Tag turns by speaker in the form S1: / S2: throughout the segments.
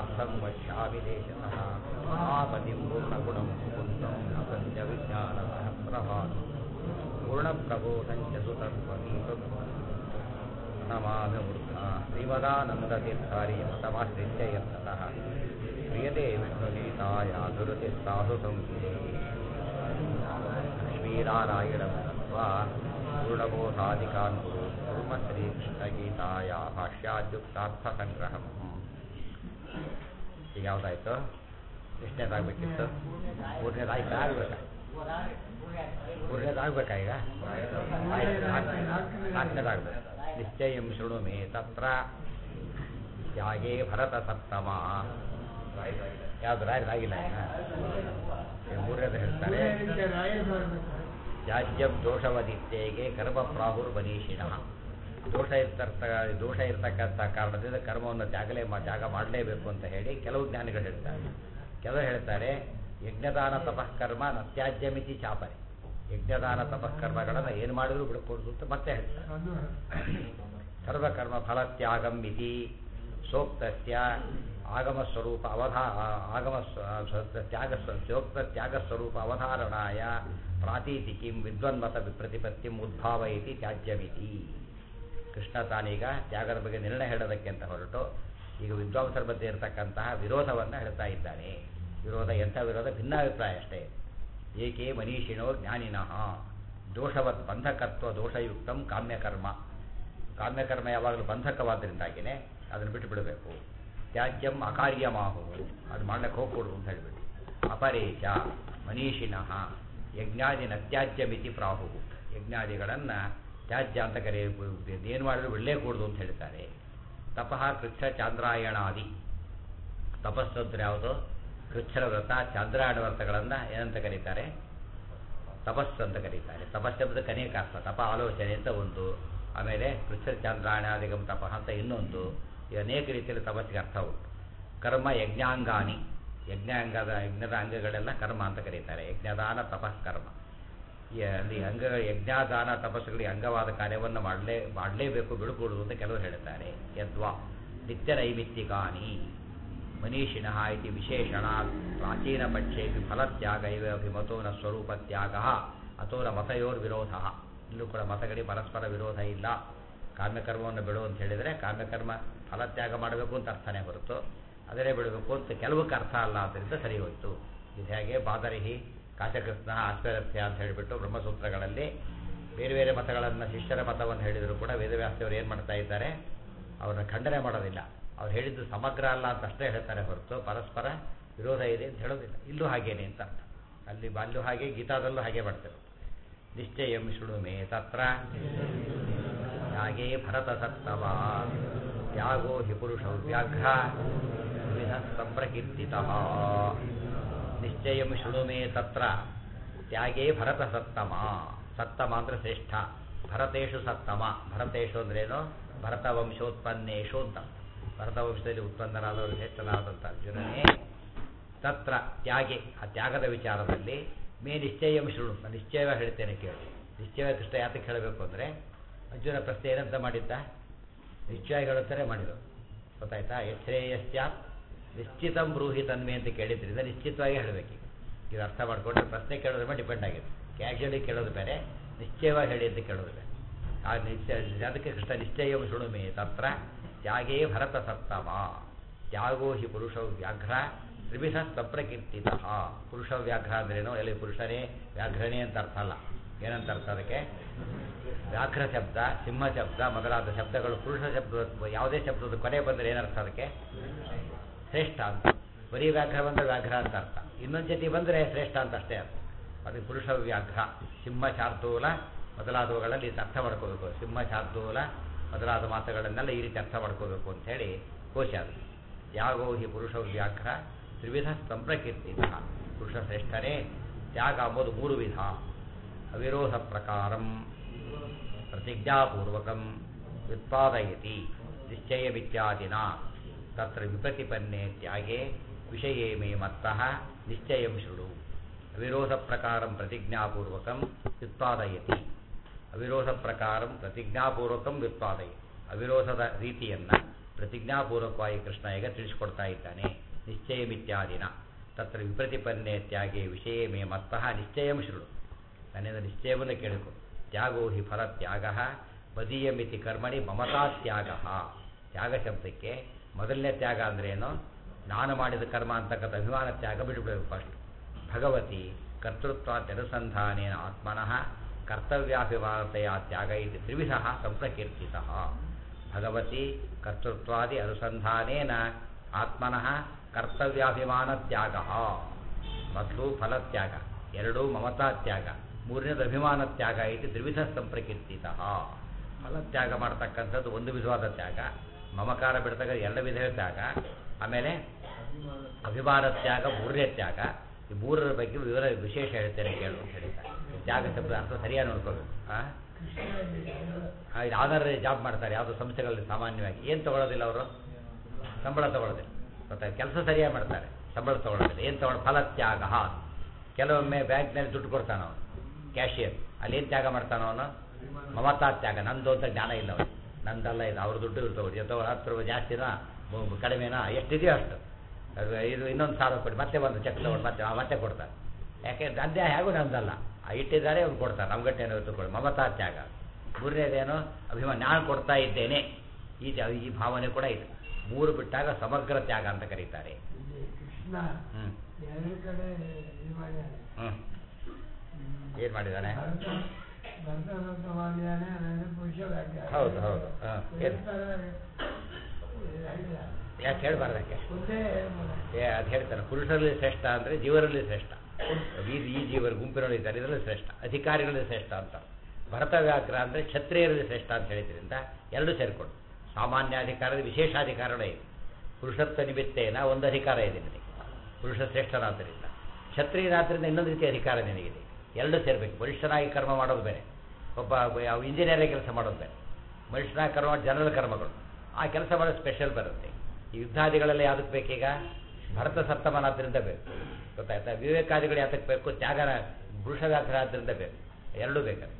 S1: दर्शनार्थं वक्ष्यामि देशतः महापतिं पूर्णगुणं पुत्रं असत्य विज्ञानसहस्रभान् पूर्णप्रबोधं च सुतत्वमीतम् नमामि मूर्धा श्रीमदानन्दतीर्थार्यमतमाश्रित्य यत्नतः क्रियते विष्णुगीताया दुरुतिः साधु संहिते लक्ष्मीनारायणं दत्त्वा पूर्णबोधादिकान् गुरु कुर्म ಶ್ರೀಕೃಷ್ಣಗೀತಾಯ ಭಾಷ್ಯಾದ್ಯುಕ್ತಾರ್ಥಸಂಗ್ರಹಂ ಈಗ ಯಾವುದಾಯ್ತು ಎಷ್ಟನೇದಾಗಬೇಕಿತ್ತು ಮೂರನೇದಾಯ್ತು ಆಗ್ಬೇಕಾ ಮೂರನೇದಾಗಬೇಕಾ ಈಗ ನಾಲ್ಕನೇದಾಗಬೇಕು ನಿಶ್ಚಯಂ ಶೃಣು ಮೇ ತತ್ರ ತ್ಯಾಗೇ ಭರತ ಸಪ್ತಮ ಯಾವ್ದು ರಾಯರಾಗಿಲ್ಲ ಮೂರನೇದು ಹೇಳ್ತಾರೆ ತ್ಯಾಜ್ಯಂ ದೋಷವದಿತ್ಯೆಗೆ ಕರ್ಮ ಪ್ರಾಹುರ್ವನೀಷಿಣಃ ದೋಷ ಇರ್ತಕ್ಕ ದೋಷ ಇರ್ತಕ್ಕಂಥ ಕಾರಣದಿಂದ ಕರ್ಮವನ್ನು ತ್ಯಾಗಲೇ ಮಾ ತ್ಯಾಗ ಮಾಡಲೇಬೇಕು ಅಂತ ಹೇಳಿ ಕೆಲವು ಜ್ಞಾನಿಗಳು ಹೇಳ್ತಾರೆ ಕೆಲವರು ಹೇಳ್ತಾರೆ ಯಜ್ಞದಾನ ತಪಃಕರ್ಮ ನತ್ಯಾಜ್ಯಮಿತಿ ಚಾಪನೆ ಯಜ್ಞದಾನ ತಪಃಕರ್ಮಗಳನ್ನು ಏನು ಮಾಡಿದ್ರು ಬಿಡ್ಕೊಡ್ದು ಅಂತ ಮತ್ತೆ ಹೇಳ್ತಾರೆ ಸರ್ವಕರ್ಮ ಫಲತ್ಯಾಗಂ ಇತಿ ಸೋಕ್ತಸ್ಯ ಆಗಮ ಸ್ವರೂಪ ಅವಧಾ ಆಗಮ ತ್ಯಾಗ ಸೋಕ್ತ ತ್ಯಾಗ ಸ್ವರೂಪ ಅವಧಾರಣಾಯ ಪ್ರಾತೀತಿಕಿಂ ವಿದ್ವನ್ಮತ ಪ್ರತಿಪತ್ತಿಂ ಉದ್ಭಾವಯತಿ ತ್ಯಾಜ್ಯಮಿತಿ ಕೃಷ್ಣ ತಾನೀಗ ತ್ಯಾಗದ ಬಗ್ಗೆ ನಿರ್ಣಯ ಹೇಳೋದಕ್ಕೆ ಅಂತ ಹೊರಟು ಈಗ ವಿದ್ವಾಂಸರ ಮಧ್ಯೆ ಇರತಕ್ಕಂತಹ ವಿರೋಧವನ್ನು ಹೇಳ್ತಾ ಇದ್ದಾನೆ ವಿರೋಧ ಎಂಥ ವಿರೋಧ ಭಿನ್ನಾಭಿಪ್ರಾಯ ಅಷ್ಟೇ ಏಕೆ ಮನೀಷಿಣೋ ಜ್ಞಾನಿನಃ ದೋಷವತ್ ಬಂಧಕತ್ವ ದೋಷಯುಕ್ತಂ ಕಾಮ್ಯಕರ್ಮ ಕಾಮ್ಯಕರ್ಮ ಯಾವಾಗಲೂ ಬಂಧಕವಾದ್ದರಿಂದಾಗಿಯೇ ಅದನ್ನು ಬಿಟ್ಟು ಬಿಡಬೇಕು ತ್ಯಾಜ್ಯಂ ಅಕಾರ್ಯಮಾಹು ಅದು ಮಾಡ್ಲಿಕ್ಕೆ ಹೋಗ್ಕೊಡು ಅಂತ ಹೇಳಿಬಿಟ್ಟು ಅಪರೇಚ ಮನೀಷಿನಃ ಯಜ್ಞಾದಿ ನತ್ಯಾಜ್ಯಮಿತಿ ಪ್ರಾಹು ಯಜ್ಞಾದಿಗಳನ್ನು ತ್ಯಾಜ್ಯ ಅಂತ ಕರೆ ಏನು ಮಾಡಿದ್ರು ಒಳ್ಳೆ ಕೂಡುದು ಅಂತ ಹೇಳ್ತಾರೆ ತಪಃ ಕೃಚ್ಛ ಚಾಂದ್ರಾಯಣಾದಿ ತಪಸ್ಸಂದ್ರೆ ಯಾವುದು ಕೃಚ್ಛರ ವ್ರತ ಚಾಂದ್ರಾಯಣ ವ್ರತಗಳನ್ನು ಏನಂತ ಕರೀತಾರೆ ತಪಸ್ಸು ಅಂತ ಕರೀತಾರೆ ತಪಸ್ಸೆಂಬುದು ಅನೇಕ ಅರ್ಥ ತಪ ಆಲೋಚನೆ ಅಂತ ಒಂದು ಆಮೇಲೆ ಕೃಚ್ಛರ ಚಾಂದ್ರಾಯಣಾದಿಗಂ ತಪಃ ಅಂತ ಇನ್ನೊಂದು ಈ ಅನೇಕ ರೀತಿಯಲ್ಲಿ ತಪಸ್ಸಿಗೆ ಅರ್ಥ ಉಂಟು ಕರ್ಮ ಯಜ್ಞಾಂಗಾನಿ ಯಜ್ಞಾಂಗದ ಯಜ್ಞದ ಅಂಗಗಳೆಲ್ಲ ಕರ್ಮ ಅಂತ ಕರೀತಾರೆ ಯಜ್ಞದಾನ ತಪಃ ಕರ್ಮ ಅಲ್ಲಿ ಅಂಗ ಯಜ್ಞಾದಾನ ತಪಸ್ಸುಗಳಿಗೆ ಅಂಗವಾದ ಕಾರ್ಯವನ್ನು ಮಾಡಲೇ ಮಾಡಲೇಬೇಕು ಬಿಡುಕೂಡುದು ಅಂತ ಕೆಲವರು ಹೇಳುತ್ತಾರೆ ಯದ್ವಾ ನಿತ್ಯ ನೈಮಿತ್ತಿಕಾನಿ ಮನೀಷಿಣಃ ಇತಿ ವಿಶೇಷಣ ಪ್ರಾಚೀನ ಪಕ್ಷೇಪಿ ಫಲತ್ಯಾಗ ಇವ ಅಭಿಮತೋ ನ ಸ್ವರೂಪ ತ್ಯಾಗ ಅಥೋ ನ ಮತಯೋರ್ ವಿರೋಧ ಇಲ್ಲೂ ಕೂಡ ಮತಗಳಿಗೆ ಪರಸ್ಪರ ವಿರೋಧ ಇಲ್ಲ ಕಾಮ್ಯಕರ್ಮವನ್ನು ಬಿಡು ಅಂತ ಹೇಳಿದರೆ ಕಾಮ್ಯಕರ್ಮ ಫಲತ್ಯಾಗ ಮಾಡಬೇಕು ಅಂತ ಅರ್ಥನೇ ಹೊರತು ಅದರೇ ಬಿಡಬೇಕು ಅಂತ ಕೆಲವಕ್ಕೆ ಅರ್ಥ ಅಲ್ಲ ಆದ್ದರಿಂದ ಸರಿ ಹೋಯಿತು ಇದು ಹೇಗೆ ಬಾದರಿಹಿ ಕಾಶಕೃಷ್ಣ ಆಶ್ವರಸ್ಯ ಅಂತ ಹೇಳಿಬಿಟ್ಟು ಬ್ರಹ್ಮಸೂತ್ರಗಳಲ್ಲಿ ಬೇರೆ ಬೇರೆ ಮತಗಳನ್ನು ಶಿಷ್ಯರ ಮತವನ್ನು ಹೇಳಿದರೂ ಕೂಡ ವೇದವ್ಯಾಸದವರು ಏನು ಮಾಡ್ತಾ ಇದ್ದಾರೆ ಅವ್ರನ್ನ ಖಂಡನೆ ಮಾಡೋದಿಲ್ಲ ಅವ್ರು ಹೇಳಿದ್ದು ಸಮಗ್ರ ಅಲ್ಲ ಅಂತ ಅಷ್ಟೇ ಹೇಳ್ತಾರೆ ಹೊರತು ಪರಸ್ಪರ ವಿರೋಧ ಇದೆ ಅಂತ ಹೇಳೋದಿಲ್ಲ ಇಲ್ಲೂ ಹಾಗೇನೆ ಅಂತ ಅರ್ಥ ಅಲ್ಲಿ ಅಲ್ಲೂ ಹಾಗೆ ಗೀತಾದಲ್ಲೂ ಹಾಗೆ ಮಾಡ್ತಾರೆ ನಿಶ್ಚಯಂ ಶೃಣುಮೆ ತತ್ರ ತ್ಯಾಗೇ ಭರತ ಸತ್ತವ ತ್ಯಾಗೋ ಹಿ ಪುರುಷ ವ್ಯಾಘ್ರ ವಿಧ ಸಂಪ್ರಕೀರ್ತಿತ ನಿಶ್ಚಯಂ ಶೃಣುಮೆ ತತ್ರ ತ್ಯಾಗೇ ಭರತ ಸತ್ತಮ ಸತ್ತಮ ಅಂದರೆ ಶ್ರೇಷ್ಠ ಭರತೇಶು ಸತ್ತಮ ಭರತೇಶು ಅಂದ್ರೇನು ಭರತ ವಂಶೋತ್ಪನ್ನೇಶು ಅಂತ ಭರತ ವಂಶದಲ್ಲಿ ಉತ್ಪನ್ನರಾದವರು ಶ್ರೇಷ್ಠನಾದಂಥ ಅರ್ಜುನನೇ ತತ್ರ ತ್ಯಾಗೆ ಆ ತ್ಯಾಗದ ವಿಚಾರದಲ್ಲಿ ಮೇ ನಿಶ್ಚಯಂ ಶೃಣು ನಾನು ನಿಶ್ಚಯ ಹೇಳ್ತೇನೆ ಕೇಳಿ ನಿಶ್ಚಯ ಕೃಷ್ಣ ಯಾತಕ್ಕೆ ಹೇಳಬೇಕು ಅಂದರೆ ಅರ್ಜುನ ಪ್ರಶ್ನೆ ಏನಂತ ಮಾಡಿದ್ದ ನಿಶ್ಚಯ ಹೇಳುತ್ತಾರೆ ಮಾಡಿದರು ಗೊತ್ತಾಯ್ತಾ ಯಶ್ರೇಯಸ್ಯಾತ್ ನಿಶ್ಚಿತಂ ಬ್ರೂಹಿ ತನ್ಮೆ ಅಂತ ಕೇಳಿದ್ರಿಂದ ನಿಶ್ಚಿತವಾಗಿ ಹೇಳಬೇಕು ಇದು ಅರ್ಥ ಮಾಡಿಕೊಂಡ್ರೆ ಪ್ರಶ್ನೆ ಕೇಳೋದ್ರ ಮೇಲೆ ಡಿಪೆಂಡ್ ಆಗಿದೆ ಕ್ಯಾಶುಯಲಿ ಕೇಳೋದು ಬೇರೆ ನಿಶ್ಚಯವಾಗಿ ಹೇಳಿ ಅಂತ ಕೇಳೋದು ಬೇರೆ ಆ ನಿಶ್ಚಯ ಅದಕ್ಕೆ ಕೃಷ್ಣ ನಿಶ್ಚಯಂ ಶೃಣುಮೆ ತತ್ರ ತ್ಯಾಗೇ ಭರತ ಸತ್ತಮ ತ್ಯಾಗೋ ಹಿ ಪುರುಷ ವ್ಯಾಘ್ರ ತ್ರಿವಿಧ ಸಪ್ರಕೀರ್ತಿತ ಪುರುಷ ವ್ಯಾಘ್ರ ಅಂದ್ರೇನು ಎಲ್ಲಿ ಪುರುಷನೇ ವ್ಯಾಘ್ರನೇ ಅಂತ ಅರ್ಥ ಅಲ್ಲ ಏನಂತ ಅರ್ಥ ಅದಕ್ಕೆ ವ್ಯಾಘ್ರ ಶಬ್ದ ಸಿಂಹ ಶಬ್ದ ಮೊದಲಾದ ಶಬ್ದಗಳು ಪುರುಷ ಶಬ್ದ ಯಾವುದೇ ಶಬ್ದದ ಕೊನೆ ಬಂದರೆ ಏನರ್ಥ ಅದಕ್ಕೆ ಶ್ರೇಷ್ಠ ಅಂತ ಬರೀ ವ್ಯಾಘ್ರ ಬಂದರೆ ವ್ಯಾಘ್ರ ಅಂತ ಅರ್ಥ ಇನ್ನೊಂದು ಜೊತೆ ಬಂದರೆ ಶ್ರೇಷ್ಠ ಅಂತ ಅಷ್ಟೇ ಅರ್ಥ ಅದು ಪುರುಷ ವ್ಯಾಘ್ರ ಸಿಂಹ ಶಾರ್ದೂಲ ಮೊದಲಾದವುಗಳಲ್ಲಿ ಅರ್ಥ ಮಾಡ್ಕೋಬೇಕು ಸಿಂಹ ಶಾರ್ದೂಲ ಮೊದಲಾದ ಮಾತುಗಳನ್ನೆಲ್ಲ ಈ ರೀತಿ ಅರ್ಥ ಮಾಡ್ಕೋಬೇಕು ಅಂಥೇಳಿ ಕೋಶ ಅದು ತ್ಯಾಗೋ ಹಿ ಪುರುಷ ವ್ಯಾಘ್ರ ತ್ರಿವಿಧ ಸಂಪ್ರಕೀರ್ತಿತ ಪುರುಷ ಶ್ರೇಷ್ಠನೇ ತ್ಯಾಗ ಅಂಬುದು ಮೂರು ವಿಧ ಅವಿರೋಧ ಪ್ರಕಾರಂ ಪ್ರತಿಜ್ಞಾಪೂರ್ವಕಂ ವ್ಯುತ್ಪಾದಯತಿ ನಿಶ್ಚಯಮಿತ್ಯಾದಿನ ತತ್ರ ವಿಪ್ರತಿಪನ್ನೆ ತ್ಯಾಗೆ ವಿಷಯೇ ಮೇ ಮತ್ತಃ ನಿಶ್ಚಯಂ ಶೃಣು ಅವಿರೋಧ ಪ್ರಕಾರಂ ಪ್ರತಿಜ್ಞಾಪೂರ್ವಕಂ ವ್ಯುತ್ಪಾದಯತಿ ಅವಿರೋಧ ಪ್ರಕಾರಂ ಪ್ರತಿಜ್ಞಾಪೂರ್ವಕಂ ವ್ಯುತ್ಪಾದಯತಿ ಅವಿರೋಧದ ರೀತಿಯನ್ನು ಪ್ರತಿಜ್ಞಾಪೂರ್ವಕವಾಗಿ ಕೃಷ್ಣ ಈಗ ತಿಳಿಸ್ಕೊಡ್ತಾ ಇದ್ದಾನೆ ನಿಶ್ಚಯಮಿತ್ಯಾದಿನ ತತ್ರ ವಿಪ್ರತಿಪನ್ನೆ ತ್ಯಾಗೆ ವಿಷಯ ಮೇ ಮತ್ತಃ ನಿಶ್ಚಯಂ ಶೃಣು ನನ್ನಿಂದ ನಿಶ್ಚಯವನ್ನು ಕೇಳಿಕೊ ತ್ಯಾಗೋ ಹಿ ಫಲ ತ್ಯಾಗ ಬದೀಯಮಿತಿ ಕರ್ಮಣಿ ಮಮತಾ ತ್ಯಾಗ ತ್ಯಾಗ ಶಬ್ದಕ್ಕೆ ಮೊದಲನೇ ತ್ಯಾಗ ಅಂದ್ರೇನು ನಾನು ಮಾಡಿದ ಕರ್ಮ ಅಂತಕ್ಕಂಥ ಅಭಿಮಾನ ತ್ಯಾಗ ಬಿಟ್ಬಿಡಬೇಕು ಫಸ್ಟ್ ಭಗವತಿ ಕರ್ತೃತ್ವಾತ್ಯನುಸಂಧಾನೇನ ಆತ್ಮನಃ ಕರ್ತವ್ಯಾಭಿಮಾನತೆಯ ತ್ಯಾಗ ಇದು ತ್ರಿವಿಧ ಸಂಪ್ರಕೀರ್ತಿತ ಭಗವತಿ ಕರ್ತೃತ್ವಾದಿ ಅನುಸಂಧಾನೇನ ಆತ್ಮನಃ ಕರ್ತವ್ಯಾಭಿಮಾನ ತ್ಯಾಗ ಮೊದಲು ಫಲತ್ಯಾಗ ಎರಡು ಮಮತಾ ತ್ಯಾಗ ಮೂರನೇದು ಅಭಿಮಾನ ತ್ಯಾಗ ಇದು ತ್ರಿವಿಧ ಸಂಪ್ರಕೀರ್ತಿತ ಫಲತ್ಯಾಗ ಮಾಡ್ತಕ್ಕಂಥದ್ದು ಒಂದು ವಿಧವಾದ ತ್ಯಾಗ ಮಮಕಾರ ಬಿಡ್ತಕ್ಕ ಎರಡು ವಿಧದ ತ್ಯಾಗ ಆಮೇಲೆ ಅಭಿಮಾನ ತ್ಯಾಗ ಮೂರನೇ ತ್ಯಾಗ ಈ ಮೂರರ ಬಗ್ಗೆ ವಿವರ ವಿಶೇಷ ಹೇಳ್ತೇನೆ ಕೇಳು ಅಂತ ಹೇಳಿದ್ದಾರೆ ತ್ಯಾಗ ಶಬ್ದ ಅರ್ಥ ಸರಿಯಾಗಿ ನೋಡ್ಕೋಬೇಕು ಆ ಇದು ಆಧಾರ ಜಾಬ್ ಮಾಡ್ತಾರೆ ಯಾವುದೋ ಸಂಸ್ಥೆಗಳಲ್ಲಿ ಸಾಮಾನ್ಯವಾಗಿ ಏನು ತಗೊಳ್ಳೋದಿಲ್ಲ ಅವರು ಸಂಬಳ ತಗೊಳ್ಳೋದಿಲ್ಲ ಗೊತ್ತಾ ಕೆಲಸ ಸರಿಯಾಗಿ ಮಾಡ್ತಾರೆ ಸಂಬಳ ತಗೊಳ್ಳೋದಿಲ್ಲ ಏನು ತಗೊಳ್ಳೋ ಫಲತ್ಯಾಗ ಕೆಲವೊಮ್ಮೆ ಬ್ಯಾಂಕ್ನಲ್ಲಿ ದುಡ್ಡು ಕೊಡ್ತಾನ ಅವನು ಕ್ಯಾಶಿಯರ್ ಅಲ್ಲಿ ಏನು ತ್ಯಾಗ ಮಾಡ್ತಾನೋ ಅವನು ಮಮತಾ ತ್ಯಾಗ ನಂದು ಅಂತ ಜ್ಞಾನ ಇಲ್ಲ ಅವನು ನಂದಲ್ಲ ಇದು ಅವ್ರ ದುಡ್ಡು ಇವ್ರು ತಗೊಳ್ಳಿ ಅಥವಾ ಹತ್ತು ರೂಪಾಯಿ ಜಾಸ್ತಿನಾ ಮು- ಕಡಿಮೆನಾ ಎಷ್ಟಿದೆಯೋ ಅಷ್ಟು ಅದು ಇದು ಇನ್ನೊಂದು ಸಾವಿರ ಕೊಡಿ ಮತ್ತೆ ಒಂದು ಚೆಕ್ ತಗೊಂಡು ಮತ್ತೆ ಆ ಮತ್ತೆ ಕೊಡ್ತಾರೆ ಯಾಕೆ ಅದೇ ಹೇಗೂ ನಂದಲ್ಲ ಆ ಇಟ್ಟಿದ್ದಾರೆ ಅವ್ರು ಕೊಡ್ತಾರೆ ನಮ್ಗಟ್ಟೇನೋ ತಗೊಳ್ಳಿ ಮಮತಾ ತ್ಯಾಗ ಮೂರನೇದೇನು ಅಭಿಮಾನ ನಾನು ಕೊಡ್ತಾ ಇದ್ದೇನೆ ಈ ತ್ಯಾಗ ಈ ಭಾವನೆ ಕೂಡ ಇದೆ ಮೂರು ಬಿಟ್ಟಾಗ ಸಮಗ್ರ ತ್ಯಾಗ ಅಂತ ಕರೀತಾರೆ
S2: ಇಲ್ಲಿ ಕೃಷ್ಣ
S1: ಹ್ಞೂ
S2: ಎರಡು ಕಡೆ ಇದು ಮಾಡಿದ್ದಾನೆ
S1: ಹ್ಞೂ ಏನು ಮಾಡಿದ್ದಾನೆ
S2: ಭರತ ಭರತ ಮಾಡಿದ್ದಾನೆ ಆಮೇಲೆ ಪುರುಷ ವ್ಯಾಖ್ಯಾನ
S1: ಹೌದು, ಹೌದು. ಹಾ, ಏನು? ಯಾಕೆ ಹೇಳ್ಬಾರ್ದು ಯಾಕೆ
S2: ಒಂದೇ ಹೇಳ್ಬೋದ?
S1: ಏ ಅದು ಹೇಳ್ತಾನೆ ಪುರುಷರಲ್ಲಿ ಶ್ರೇಷ್ಠ ಅಂದರೆ ಜೀವರಲ್ಲಿ ಶ್ರೇಷ್ಠ ಈ ಈ ಜೀವರು ಗುಂಪಿನಲ್ಲಿ ಇದ್ದಾರೆ ಇದರಲ್ಲಿ ಶ್ರೇಷ್ಠ ಅಧಿಕಾರಿಗಳಲ್ಲಿ ಶ್ರೇಷ್ಠ ಅಂತ ಭರತ ವ್ಯಾಘ್ರ ಅಂದರೆ ಕ್ಷತ್ರಿಯರಲ್ಲಿ ಶ್ರೇಷ್ಠ ಅಂತ ಹೇಳಿದ್ರಿಂದ ಎರಡು ಸೇರಿಕೊಂಡು ಸಾಮಾನ್ಯಾಧಿಕಾರದ ವಿಶೇಷಾಧಿಕಾರನೇ ಇದೆ ಪುರುಷತ್ವ ನಿಮಿತ್ತೇನ ಒಂದು ಅಧಿಕಾರ ಇದೆ ನಿನಗೆ ಪುರುಷ ಶ್ರೇಷ್ಠನಾದ್ದರಿಂದ ಕ್ಷತ್ರಿಯನಾದ್ದರಿಂದ ಇನ್ನೊಂದು ರೀತಿಯ ಅಧಿಕಾರ ನಿನಗಿದೆ ಎರಡು ಸೇರಬೇಕು ಮನುಷ್ಯನಾಗಿ ಕರ್ಮ ಮಾಡೋದು ಬೇರೆ ಒಬ್ಬ ಇಂಜಿನಿಯರಿಂಗ್ ಕೆಲಸ ಮಾಡೋದು ಬೇರೆ ಮನುಷ್ಯನಾಗಿ ಕರ್ಮ ಜನರಲ್ ಕರ್ಮಗಳು ಆ ಕೆಲಸ ಮಾಡೋದು ಸ್ಪೆಷಲ್ ಬರುತ್ತೆ ಈ ಯುದ್ಧಾದಿಗಳೆಲ್ಲ ಯಾವುದಕ್ಕೆ ಬೇಕೀಗ ಭರತ ಸಪ್ತಮನಾದ್ರಿಂದ ಬೇಕು ಗೊತ್ತಾಯ್ತಾ ವಿವೇಕಾದಿಗಳು ಯಾತಕ್ಕೆ ಬೇಕು ತ್ಯಾಗನ ಪುರುಷ ವ್ಯಾಘ್ರ ಆದ್ದರಿಂದ ಬೇಕು ಎರಡೂ ಬೇಕಾದ್ರೆ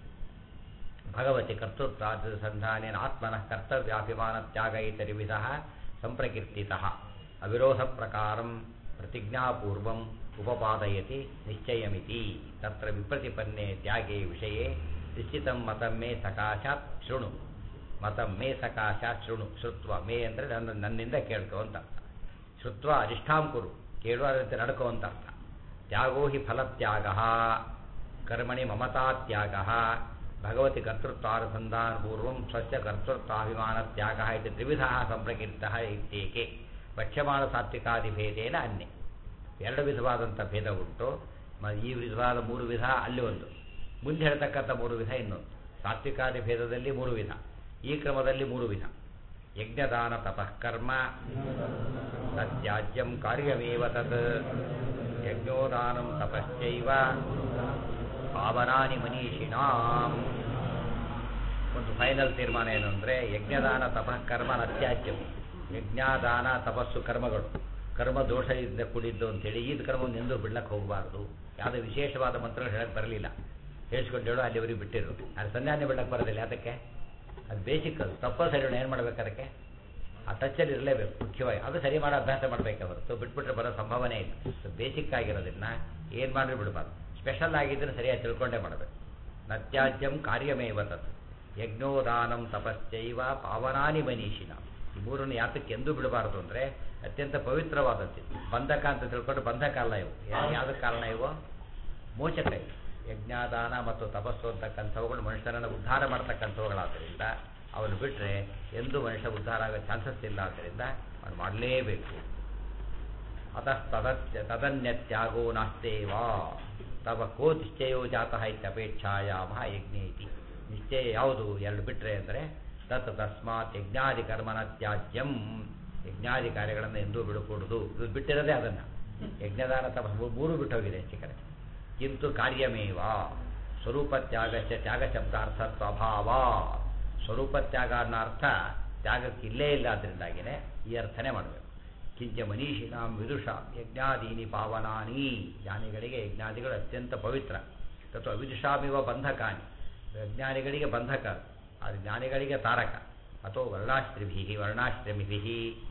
S1: ಭಗವತಿ ಕರ್ತೃತ್ವ ಸಂಧಾನೇನ ಆತ್ಮನಃ ಕರ್ತವ್ಯಾಭಿಮಾನ ತ್ಯಾಗ ಇತರಿ ವಿಧ ಸಂಪ್ರಕೀರ್ತಿತ ಅವಿರೋಧ ಪ್ರಕಾರಂ ಪ್ರತಿಜ್ಞಾಪೂರ್ವಂ ಉಪಪಾದಯತಿ ನಿಶ್ಚಯಮಿತಿ ತತ್ರ ವಿಪ್ರತಿಪನ್ನೆ ತ್ಯಾಗೆ ವಿಷಯೇ ನಿಶ್ಚಿತಂ ಮತಂ ಮೇ ಸಕಾಶಾತ್ ಶೃಣು ಮತಂ ಮೇ ಸಕಾಶಾತ್ ಶೃಣು ಶ್ರುತ್ವ ಮೇ ಅಂದರೆ ನನ್ನ ನನ್ನಿಂದ ಕೇಳ್ಕೊ ಅಂತ ಅರ್ಥ ಶ್ರುತ್ವ ಅಧಿಷ್ಠಾಂ ಕುರು ಕೇಳುವ ರೀತಿ ನಡ್ಕೋ ಅಂತ ಅರ್ಥ ತ್ಯಾಗೋ ಹಿ ಫಲತ್ಯಾಗ ಕರ್ಮಣಿ ಮಮತಾ ತ್ಯಾಗ ಭಗವತಿ ಕರ್ತೃತ್ವಾನುಸಂಧಾನ ಪೂರ್ವಂ ಸ್ವಚ್ಛ ಕರ್ತೃತ್ವಾಭಿಮಾನ ತ್ಯಾಗ ಇದು ತ್ರಿವಿಧ ಸಂಪ್ರಕೀರ್ತ ಇತ್ಯೇಕೆ ಪಕ್ಷಮಾಣ ಸಾತ್ವಿಕಾದಿಭೇದೇನ ಅನ್ಯ ಎರಡು ವಿಧವಾದಂಥ ಭೇದ ಉಂಟು ಮ- ಈ ವಿಧವಾದ ಮೂರು ವಿಧ ಅಲ್ಲಿ ಒಂದು ಮುಂದೆ ಹೇಳ್ತಕ್ಕಂಥ ಮೂರು ವಿಧ ಇನ್ನೊಂದು ಸಾತ್ವಿಕಾದಿ ಭೇದದಲ್ಲಿ ಮೂರು ವಿಧ ಈ ಕ್ರಮದಲ್ಲಿ ಮೂರು ವಿಧ ಯಜ್ಞದಾನ ತಪಃ ಕರ್ಮ ತತ್ಯಾಜ್ಯಂ ಕಾರ್ಯಮೇವ ತತ್ ಯಜ್ಞೋದಾನಂ ತಪಶ್ಚೈವ ಪಾವನಾನಿ ಮನೀಷಿಣಾಂ ಒಂದು ಫೈನಲ್ ತೀರ್ಮಾನ ಏನು ಅಂದರೆ ಯಜ್ಞದಾನ ತಪಃ ಕರ್ಮ ಅತ್ಯಾಜ್ಯಂ ಯಜ್ಞಾದಾನ ತಪಸ್ಸು ಕರ್ಮಗಳು ಕರ್ಮ ದೋಷದಿಂದ ಕೂಡಿದ್ದು ಅಂತೇಳಿ ಈದ್ ಕರ್ಮವನ್ನು ಎಂದೂ ಬಿಡ್ಲಕ್ಕೆ ಹೋಗಬಾರ್ದು ಯಾವುದೇ ವಿಶೇಷವಾದ ಮಂತ್ರಗಳು ಹೇಳಕ್ಕೆ ಬರಲಿಲ್ಲ ಹೇಳಿಸ್ಕೊಂಡು ಹೇಳು ಅಲ್ಲಿವರೆಗೆ ಬಿಟ್ಟಿರು ಅದು ಸಂಧ್ಯಾನೆ ಬಿಡಕ್ಕೆ ಬರೋದಿಲ್ಲ ಅದಕ್ಕೆ ಅದು ಬೇಸಿಕ್ ಅದು ತಪ್ಪ ಸರಿ ಏನು ಮಾಡ್ಬೇಕು ಅದಕ್ಕೆ ಆ ಟಚ್ಚಲ್ಲಿ ಇರಲೇಬೇಕು ಮುಖ್ಯವಾಗಿ ಅದು ಸರಿ ಮಾಡೋ ಅಭ್ಯಾಸ ಮಾಡಬೇಕೆ ಹೊರತು ಬಿಟ್ಬಿಟ್ರೆ ಬರೋ ಸಂಭಾವನೆ ಇಲ್ಲ ಬೇಸಿಕ್ ಆಗಿರೋದನ್ನ ಏನು ಮಾಡಿ ಬಿಡಬಾರ್ದು ಸ್ಪೆಷಲ್ ಆಗಿದ್ದರೆ ಸರಿಯಾಗಿ ತಿಳ್ಕೊಂಡೇ ಮಾಡಬೇಕು ನತ್ಯಾಜ್ಯಂ ಕಾರ್ಯಮೇವ ತತ್ ಯಜ್ಞೋದಾನಂ ತಪಶ್ಚೈವ ಪಾವನಾನಿ ಮನೀಷಿನ ಈ ಮೂರನ್ನು ಯಾತಕ್ಕೆ ಎಂದೂ ಬಿಡಬಾರ್ದು ಅಂದರೆ ಅತ್ಯಂತ ಪವಿತ್ರವಾದದ್ದು ಬಂಧಕ ಅಂತ ತಿಳ್ಕೊಂಡು ಬಂಧಕ ಅಲ್ಲ ಇವು ಯಾ- ಯಾವುದಕ್ಕೆ ಕಾರಣ ಇವು ಮೋಚಕ ಇವು ಯಜ್ಞಾದಾನ ಮತ್ತು ತಪಸ್ಸು ಅಂತಕ್ಕಂಥವುಗಳು ಮನುಷ್ಯನನ್ನು ಉದ್ಧಾರ ಮಾಡ್ತಕ್ಕಂಥವುಗಳಾದ್ದರಿಂದ ಅವನು ಬಿಟ್ಟರೆ ಎಂದೂ ಮನುಷ್ಯ ಉದ್ಧಾರ ಆಗೋ ಚಾನ್ಸಸ್ ಇಲ್ಲ ಆದ್ದರಿಂದ ಅವನು ಮಾಡಲೇಬೇಕು ಅತಃ ತದತ್ಯ ತದನ್ಯತ್ಯಾಗೋ ನಾಸ್ತೇವಾ ತವ ಕೋ ನಿಶ್ಚಯೋ ಜಾತಃ ಇತ್ಯಪೇಕ್ಷಾಯಾಮ ಯಜ್ಞ ಇತಿ ನಿಶ್ಚಯ ಯಾವುದು ಎರಡು ಬಿಟ್ಟರೆ ಅಂದರೆ ತತ್ ತಸ್ಮಾತ್ ಯಜ್ಞಾದಿ ಕರ್ಮನ ತ್ಯಾಜ್ಯಂ ಯಜ್ಞಾದಿ ಕಾರ್ಯಗಳನ್ನು ಎಂದೂ ಬಿಡಕೂಡದು ಇದು ಬಿಟ್ಟಿರೋದೇ ಅದನ್ನು ಯಜ್ಞದಾನ ತಪ ಮೂರು ಬಿಟ್ಟೋಗಿದೆ ಹೆಚ್ಚು ಕಡೆ ಕಿಂತು ಕಾರ್ಯಮೇವ ಸ್ವರೂಪ ತ್ಯಾಗಸ್ಯ ತ್ಯಾಗ ಶಬ್ದಾರ್ಥ ಸ್ವಭಾವ ಸ್ವರೂಪ ತ್ಯಾಗ ಅನ್ನೋ ಅರ್ಥ ತ್ಯಾಗಕ್ಕೆ ಇಲ್ಲೇ ಇಲ್ಲ ಅದರಿಂದಾಗಿನೇ ಈ ಅರ್ಥನೇ ಮಾಡಬೇಕು ಕಿಂಚ ಮನೀಷಿನಾಂ ವಿದುಷ ಯಜ್ಞಾದೀನಿ ಪಾವನಾನಿ ಜ್ಞಾನಿಗಳಿಗೆ ಯಜ್ಞಾದಿಗಳು ಅತ್ಯಂತ ಪವಿತ್ರ ತತ್ವ ವಿದುಷಾಮಿವ ಬಂಧಕಾನಿ ಜ್ಞಾನಿಗಳಿಗೆ ಬಂಧಕ ಅದು ಜ್ಞಾನಿಗಳಿಗೆ ತಾರಕ ಅಥೋ ವರ್ಣಾಶ್ರಿಭಿ ವರ್ಣಾಶ್ರಮಿಭಿ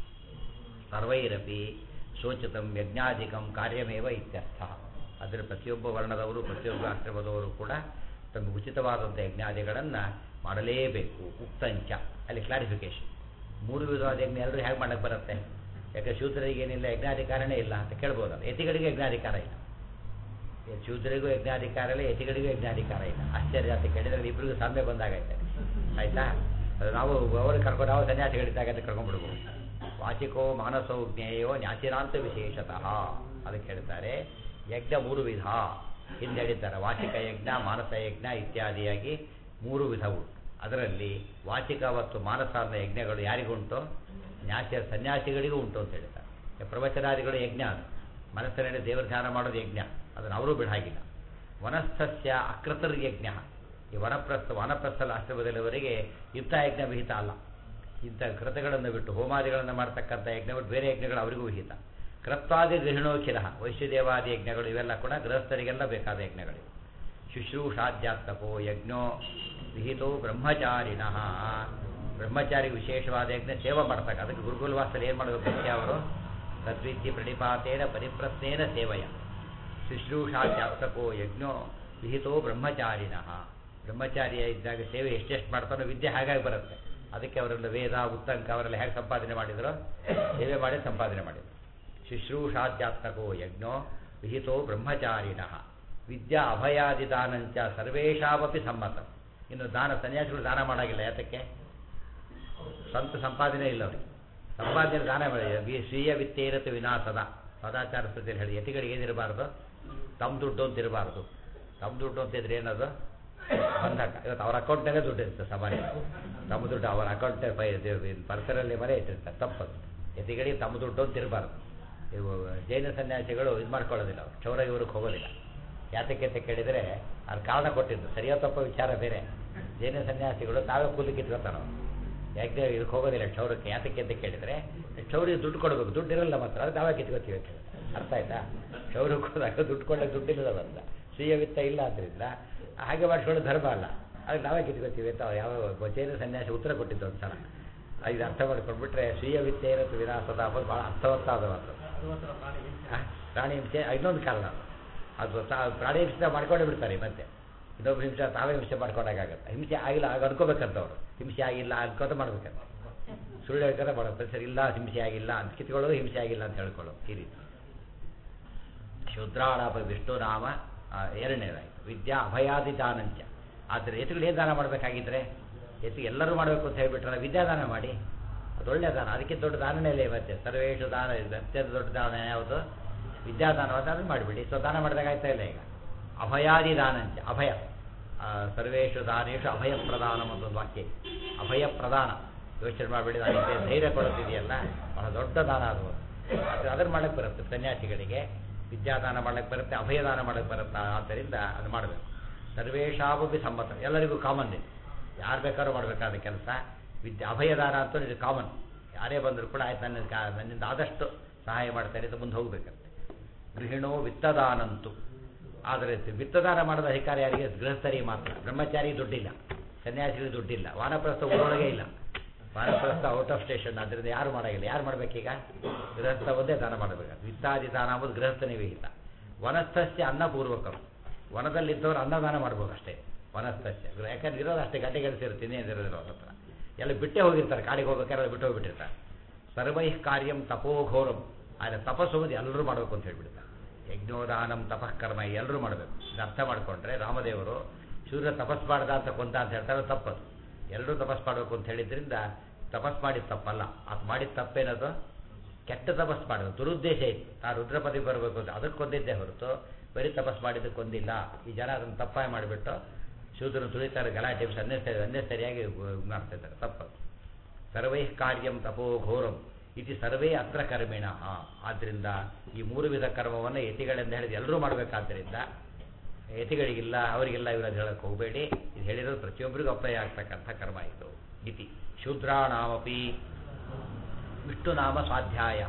S1: ಸರ್ವೈರಪಿ ಶೋಚಿತಂ ಯಜ್ಞಾಧಿಕಂ ಕಾರ್ಯಮೇವ ಇತ್ಯರ್ಥ ಅದರ ಪ್ರತಿಯೊಬ್ಬ ವರ್ಣದವರು ಪ್ರತಿಯೊಬ್ಬ ಆಶ್ರಮದವರು ಕೂಡ ತಮಗೆ ಉಚಿತವಾದಂಥ ಯಜ್ಞಾದಿಗಳನ್ನು ಮಾಡಲೇಬೇಕು ಉಕ್ತಂಚ ಅಲ್ಲಿ ಕ್ಲಾರಿಫಿಕೇಶನ್ ಮೂರು ವಿಧವಾದ ಯಜ್ಞ ಎಲ್ಲರೂ ಹೇಗೆ ಮಾಡಕ್ಕೆ ಬರುತ್ತೆ ಯಾಕೆ ಶೂದ್ರರಿಗೆ ಏನಿಲ್ಲ ಯಜ್ಞಾಧಿಕಾರನೇ ಇಲ್ಲ ಅಂತ ಕೇಳ್ಬೋದಲ್ಲ ಯತಿಗಳಿಗೆ ಯಜ್ಞಾಧಿಕಾರ ಇಲ್ಲ ಶೂದ್ರಿಗೂ ಯಜ್ಞಾಧಿಕಾರ ಇಲ್ಲ ಯತಿಗಳಿಗೂ ಯಜ್ಞಾಧಿಕಾರ ಇಲ್ಲ ಆಶ್ಚರ್ಯ ಅಂತ ಕೇಳಿದ್ರೆ ಇಬ್ಬರಿಗೂ ಸಾಮ್ಯ ಬಂದಾಗೈತೆ ಆಯ್ತಾ ಅದು ನಾವು ಅವರು ಕರ್ಕೊಂಡು ನಾವು ಸನ್ಯಾಸಿಗಳಿದ್ದಾಗ ಅಂತ ಕರ್ಕೊಂಡ್ಬಿಡ್ಬೋದು ವಾಚಿಕೋ ಮಾನಸೋ ಜ್ಞೇಯೋ ನ್ಯಾಚಿರಾಂತ ವಿಶೇಷತಃ ಅದಕ್ಕೆ ಹೇಳ್ತಾರೆ ಯಜ್ಞ ಮೂರು ವಿಧ ಹಿಂದೆ ಹೇಳಿದ್ದಾರೆ ವಾಚಿಕ ಯಜ್ಞ ಮಾನಸ ಯಜ್ಞ ಇತ್ಯಾದಿಯಾಗಿ ಮೂರು ವಿಧವು ಅದರಲ್ಲಿ ವಾಚಿಕ ಮತ್ತು ಮಾನಸ ಅನ್ನೋ ಯಜ್ಞಗಳು ಯಾರಿಗುಂಟು ನ್ಯಾಸ ಸನ್ಯಾಸಿಗಳಿಗೂ ಉಂಟು ಅಂತ ಹೇಳ್ತಾರೆ ಪ್ರವಚನಾದಿಗಳು ಯಜ್ಞ ಅದು ಮನಸ್ಸಿನಲ್ಲಿ ದೇವರ ಧ್ಯಾನ ಮಾಡೋದು ಯಜ್ಞ ಅದನ್ನು ಅವರೂ ಬಿಡಾಗಿಲ್ಲ ವನಸ್ಥಸ್ಯ ಅಕೃತರ್ ಯಜ್ಞ ಈ ವನಪ್ರಸ್ಥ ವನಪ್ರಸ್ಥಲ ಆಶ್ರಮದಲ್ಲಿವರೆಗೆ ಇಂಥ ಯಜ್ಞ ವಿಹಿತ ಅಲ್ಲ ಇಂಥ ಕೃತಗಳನ್ನು ಬಿಟ್ಟು ಹೋಮಾದಿಗಳನ್ನು ಮಾಡ್ತಕ್ಕಂಥ ಯಜ್ಞ ಬಿಟ್ಟು ಬೇರೆ ಯಜ್ಞಗಳು ಅವರಿಗೂ ವಿಹಿತ ಕೃತ್ವಾದಿ ಗೃಹಿಣೋಖಿಲ ವೈಶ್ಯದೇವಾದಿ ಯಜ್ಞಗಳು ಇವೆಲ್ಲ ಕೂಡ ಗೃಹಸ್ಥರಿಗೆಲ್ಲ ಬೇಕಾದ ಯಜ್ಞಗಳು ಶುಶ್ರೂಷಾಧ್ಯಾತ್ಮಕೋ ಯಜ್ಞೋ ವಿಹಿತೋ ಬ್ರಹ್ಮಚಾರಿಣಃ ಬ್ರಹ್ಮಚಾರಿ ವಿಶೇಷವಾದ ಯಜ್ಞ ಸೇವೆ ಮಾಡ್ತಕ್ಕ ಅದಕ್ಕೆ ಗುರುಕುಲವಾಸಲ್ಲಿ ಏನು ಮಾಡಬೇಕು ಮುಖ್ಯ ಅವರು ತದ್ವಿದ್ಯ ಪ್ರಣಿಪಾತೇನ ಪರಿಪ್ರಶ್ನೇನ ಸೇವೆಯ ಶುಶ್ರೂಷಾಧ್ಯಾತ್ಮಕೋ ಯಜ್ಞೋ ವಿಹಿತೋ ಬ್ರಹ್ಮಚಾರಿಣಃ ಬ್ರಹ್ಮಚಾರಿಯ ಇದ್ದಾಗ ಸೇವೆ ಎಷ್ಟೆಷ್ಟು ಮಾಡ್ತಾನೋ ವಿದ್ಯೆ ಹಾಗಾಗಿ ಬರುತ್ತೆ ಅದಕ್ಕೆ ಅವರೆಲ್ಲ ವೇದ ಉತ್ತಂಕ ಅವರೆಲ್ಲ ಹೇಗೆ ಸಂಪಾದನೆ ಮಾಡಿದ್ರು ಸೇವೆ ಮಾಡಿ ಸಂಪಾದನೆ ಮಾಡಿದ್ರು ಶುಶ್ರೂಷಾಧ್ಯಾತ್ಮಕೋ ಯಜ್ಞೋ ವಿಹಿತೋ ಬ್ರಹ್ಮಚಾರಿಣಃ ವಿದ್ಯಾ ಅಭಯಾದಿದಾನಂಚ ಸರ್ವೇಷಾಮಪಿ ಸಮ್ಮತ ಇನ್ನು ದಾನ ಸನ್ಯಾಸಿಗಳು ದಾನ ಮಾಡಾಗಿಲ್ಲ ಯಾತಕ್ಕೆ ಸ್ವಂತ ಸಂಪಾದನೆ ಇಲ್ಲ ಅವ್ರಿಗೆ ಸಂಪಾದನೆ ದಾನ ಮಾಡಿ ಸ್ವೀಯ ವಿತ್ತೇರತು ವಿನಾಸದ ಸದಾಚಾರ ಸ್ಥಿತಿಯಲ್ಲಿ ಹೇಳಿ ಯತಿಗಳಿಗೆ ಏನಿರಬಾರ್ದು ತಮ್ಮ ದುಡ್ಡು ಅಂತ ಇರಬಾರ್ದು ತಮ್ಮ ದುಡ್ಡು ಅಂತಿದ್ರೆ ಏನದು ಬಂಧಕ ಇವತ್ತು ಅವ್ರ ಅಕೌಂಟ್ನಾಗೆ ದುಡ್ಡು ಇರುತ್ತೆ ಸಾಮಾನ್ಯ ತಮ್ಮ ದುಡ್ಡು ಅವರ ಅಕೌಂಟ್ ಪರ್ಸರಲ್ಲಿ ಮನೆ ಇಟ್ಟಿರ್ತಾರೆ ತಪ್ಪದು ಯತಿಗಳಿಗೆ ತಮ್ಮ ದುಡ್ಡು ಅಂತ ಇರಬಾರ್ದು ಇವು ಜೈನ ಸನ್ಯಾಸಿಗಳು ಇದು ಮಾಡ್ಕೊಳ್ಳೋದಿಲ್ಲ ಅವರು ಕ್ಷೌರ ಇವ್ರಿಗೆ ಹೋಗೋದಿಲ್ಲ ಯಾತಕ್ಕೆ ಅಂತ ಕೇಳಿದರೆ ಅವ್ರು ಕಾರಣ ಕೊಟ್ಟಿದ್ದು ಸರಿಯಾದ ತಪ್ಪ ವಿಚಾರ ಬೇರೆ ಜೈನ ಸನ್ಯಾಸಿಗಳು ತಾವೇ ಕೂಲಿಗೆ ಇಟ್ಕೊತಾರ ಯಾಕೆ ಇದಕ್ಕೆ ಹೋಗೋದಿಲ್ಲ ಕ್ಷೌರಕ್ಕೆ ಯಾತಕ್ಕೆ ಅಂತ ಕೇಳಿದರೆ ಕ್ಷೌರಿಗೆ ದುಡ್ಡು ಕೊಡಬೇಕು ದುಡ್ಡು ಇರಲ್ಲ ಮಾತ್ರ ಅದು ತಾವೇ ಕಿತ್ಕೋತೀವಿ ಅಂತ ಹೇಳಿ. ಅರ್ಥ ಆಯ್ತಾ ಕ್ಷೌರಕ್ಕೆ ಹೋದಾಗ ದುಡ್ಡು ಕೊಡೋಕೆ ದುಡ್ಡಿಲ್ಲ ಅಂತ ಸ್ವೀಯ ವಿತ್ತ ಇಲ್ಲ ಆದ್ದರಿಂದ ಹಾಗೆ ಮಾಡಿಕೊಳ್ಳೋದು ಧರ್ಮ ಅಲ್ಲ ಅದಕ್ಕೆ ನಾವೇ ಕಿತ್ಕೋತೀವಿ ಅಂತ ಯಾವ ಒಬ್ಬ ಜೈನ ಸನ್ಯಾಸಿ ಉತ್ತರ ಕೊಟ್ಟಿದ್ದು ಒಂದು ಸಲ ಇದು ಅರ್ಥ ಮಾಡ್ಕೊಂಡ್ಬಿಟ್ರೆ ಸ್ವೀಯ ವಿತ್ತ ಏನಂತ ವಿನಾಶದ ಅಂಬೋದು ಭಾಳ ಅರ್ಥವತ್ತಾದ ಮಾತು ಆ, ಪ್ರಾಣಿ ಹಿಂಸೆ ಇನ್ನೊಂದು ಕಾರಣ ಅದು ತಾ ಪ್ರಾಣಿ ಹಿಂಸೆ ಮಾಡ್ಕೊಂಡೇ ಬಿಡ್ತಾರೆ ಮತ್ತೆ ಇನ್ನೊಬ್ಬರು ಹಿಂಸೆ ತಾವೇ ಹಿಂಸೆ ಮಾಡ್ಕೊಂಡಾಗತ್ತೆ ಹಿಂಸೆ ಆಗಿಲ್ಲ ಆಗ ಅನ್ಕೋಬೇಕಂತ ಅವರು ಹಿಂಸೆ ಆಗಿಲ್ಲ ಅನ್ಕೋತ ಮಾಡ್ಬೇಕಂತ ಸುಳ್ಳು ಹೇಳ್ತಾರೆ ಮಾಡೋದು ಸರಿ ಇಲ್ಲ ಹಿಂಸೆ ಆಗಿಲ್ಲ ಅಂತ ಕಿತ್ಕೊಳ್ಳೋದು ಹಿಂಸೆ ಆಗಿಲ್ಲ ಅಂತ ಹೇಳ್ಕೊಳ್ಳೋದು ಈ ರೀತಿ ಶೂದ್ರಾಳಾಪ ವಿಷ್ಣು ನಾಮ ಆ, ಎರಡನೇದಾಯ್ತು ವಿದ್ಯಾ ಅಭಯಾದಿ ದಾನಂಚ ಆದರೆ ಎತ್ತುಗಳು ಏನು ದಾನ ಮಾಡಬೇಕಾಗಿದ್ರೆ ಎತ್ತು ಎಲ್ಲರೂ ಮಾಡಬೇಕು ಅಂತ ಹೇಳ್ಬಿಟ್ರಲ್ಲ ವಿದ್ಯಾದಾನ ಮಾಡಿ ಅದು ಒಳ್ಳೆಯ ದಾನ ಅದಕ್ಕೆ ದೊಡ್ಡ ದಾನನೇ ಇಲ್ಲ ಇವತ್ತೆ ಸರ್ವೇಶು ದಾನ ಇದು ಅತ್ಯಂತ ದೊಡ್ಡ ದಾನ ಯಾವುದು ವಿದ್ಯಾದಾನ ಅದನ್ನು ಮಾಡಿಬಿಡಿ ಸೊ ದಾನ ಮಾಡಿದಾಗ ಆಯ್ತಾ ಇಲ್ಲ ಈಗ ಅಭಯಾದಿ ದಾನಂಚ ಅಭಯ ಆ, ಸರ್ವೇಶು ದಾನೇಶು ಅಭಯ ಪ್ರದಾನ ಅಂತ ಒಂದು ವಾಕ್ಯ ಇದೆ. ಅಭಯ ಪ್ರದಾನ ಯೋಚನೆ ಮಾಡಿಬಿಡಿ ಅದಕ್ಕೆ ಧೈರ್ಯ ಕೊಡುತ್ತಿದೆಯಲ್ಲ ಬಹಳ ದೊಡ್ಡ ದಾನ ಅದು ಅದು ಅದನ್ನು ಮಾಡಕ್ಕೆ ಬರುತ್ತೆ ಸನ್ಯಾಸಿಗಳಿಗೆ ವಿದ್ಯಾದಾನ ಮಾಡಕ್ಕೆ ಬರುತ್ತೆ ಅಭಯದಾನ ಮಾಡಕ್ಕೆ ಬರುತ್ತೆ ಆದ್ದರಿಂದ ಅದು ಮಾಡಬೇಕು ಸರ್ವೇಶಾಮಪಿ ಸಮ್ಮತ ಎಲ್ಲರಿಗೂ ಕಾಮನ್ ಇದೆ ಯಾರು ಬೇಕಾದ್ರೂ ಮಾಡಬೇಕಾದ ಕೆಲಸ ವಿದ್ಯೆ ಅಭಯದಾನ ಅಂತೂ ಇದು ಕಾಮನ್ ಯಾರೇ ಬಂದರೂ ಕೂಡ ಆಯ್ತು ನನ್ನ ಕಾ- ನನ್ನಿಂದ ಆದಷ್ಟು ಸಹಾಯ ಮಾಡ್ತಾರೆ ಅಂತ ಮುಂದೆ ಹೋಗ್ಬೇಕಂತೆ ಗೃಹಿಣೋ ವಿತ್ತದಾನಂತು ಆದರೆ ವಿತ್ತದಾನ ಮಾಡೋದ ಅಧಿಕಾರ ಯಾರಿಗೆ ಗೃಹಸ್ಥರಿಗೆ ಮಾತ್ರ ಬ್ರಹ್ಮಚಾರಿ ದುಡ್ಡಿಲ್ಲ ಸನ್ಯಾಸಿಗಳಿಗೆ ದುಡ್ಡಿಲ್ಲ ವಾನಪ್ರಸ್ಥ ಊರೊಳಗೆ ಇಲ್ಲ ವಾನಪ್ರಸ್ಥ ಔಟ್ ಆಫ್ ಸ್ಟೇಷನ್ ಅದರಿಂದ ಯಾರು ಮಾಡೋಂಗಿಲ್ಲ ಯಾರು ಮಾಡಬೇಕೀಗ ಗೃಹಸ್ಥ ಒಂದೇ ದಾನ ಮಾಡಬೇಕು ವಿತ್ತಾದಿ ದಾನ ಅಂಬುದು ಗೃಹಸ್ಥನೇ ವಿಹಿತ ವನಸ್ಥಸ್ಯ ಅನ್ನಪೂರ್ವಕರು ವನದಲ್ಲಿದ್ದವರು ಅನ್ನದಾನ ಮಾಡ್ಬೋದು ಅಷ್ಟೇ ವನಸ್ಥಸ್ಯ ಗೃಹ- ಯಾಕಂದ್ರೆ ಇರೋದು ಅಷ್ಟೇ ಗಂಟೆ ಕೆಲಸ ಇರುತ್ತೆ ಇನ್ನೇನು ಇರೋದಿಲ್ಲ ಅವ್ರ ಹತ್ರ ಎಲ್ಲ ಬಿಟ್ಟೇ ಹೋಗಿರ್ತಾರೆ ಕಾಡಿಗೆ ಹೋಗ್ಬೇಕಾದ್ರೆ ಬಿಟ್ಟು ಹೋಗ್ಬಿಟ್ಟಿರ್ತಾರೆ ಸರ್ವೈಃ ಕಾರ್ಯಂ ತಪೋಘೋರಂ ಆದರೆ ತಪಸ್ಸು ಅನ್ನೋದು ಎಲ್ಲರೂ ಮಾಡಬೇಕು ಅಂತ ಹೇಳ್ಬಿಡ್ತಾರೆ ಯಜ್ಞೋದಾನಂ ತಪಃಕರ್ಮ ಎಲ್ಲರೂ ಮಾಡಬೇಕು ಇದು ಅರ್ಥ ಮಾಡಿಕೊಂಡ್ರೆ ರಾಮದೇವರು ಸೂರ್ಯ ತಪಸ್ ಮಾಡ್ದ ಅಂತ ಕೊಂದ ಅಂತ ಹೇಳ್ತಾರೆ ಅದು ತಪ್ಪದು ಎಲ್ಲರೂ ತಪಸ್ ಮಾಡಬೇಕು ಅಂತ ಹೇಳಿದ್ರಿಂದ ತಪಸ್ ಮಾಡಿದ ತಪ್ಪಲ್ಲ ಅದು ಮಾಡಿದ ತಪ್ಪೇನದು ಕೆಟ್ಟ ತಪಸ್ ಮಾಡೋದು ದುರುದ್ದೇಶ ಇತ್ತು ಆ ರುದ್ರಪದಿ ಬರಬೇಕು ಅಂತ ಅದಕ್ಕೆ ಕೊಂದಿದ್ದೇ ಹೊರತು ಬರೀ ತಪಸ್ ಮಾಡಿದ್ದಕ್ಕೆ ಕೊಂದಿಲ್ಲ ಈ ಜನ ಅದನ್ನು ತಪ್ಪಾಗಿ ಮಾಡಿಬಿಟ್ಟು ಶೂದ್ರನು ತುಳಿತಾರೆ ಗಲಾಟೆ ಅನ್ನೇ ಸರಿ ಅನ್ನೇ ಸರಿಯಾಗಿ ಮಾಡ್ತಿದ್ದಾರೆ ತಪ್ಪದು ಸರ್ವೈಃ ಕಾರ್ಯಂ ತಪೋ ಘೋರಂ ಇತಿ ಸರ್ವೇ ಅತ್ರ ಕರ್ಮಿಣ ಆದ್ದರಿಂದ ಈ ಮೂರು ವಿಧ ಕರ್ಮವನ್ನು ಯತಿಗಳೆಂದು ಹೇಳಿದ ಎಲ್ಲರೂ ಮಾಡಬೇಕಾದ್ದರಿಂದ ಯತಿಗಳಿಗಿಲ್ಲ ಅವರಿಗೆಲ್ಲ ಇವರು ಹೇಳಕ್ಕೆ ಹೋಗಬೇಡಿ ಇದು ಹೇಳಿರೋದು ಪ್ರತಿಯೊಬ್ಬರಿಗೂ ಅಪ್ಲೈ ಆಗ್ತಕ್ಕಂಥ ಕರ್ಮ ಇದು ಇತಿ ಶೂದ್ರಾಣಾಮಪಿ ವಿಷ್ಣುನಾಮ ಸ್ವಾಧ್ಯಾಯ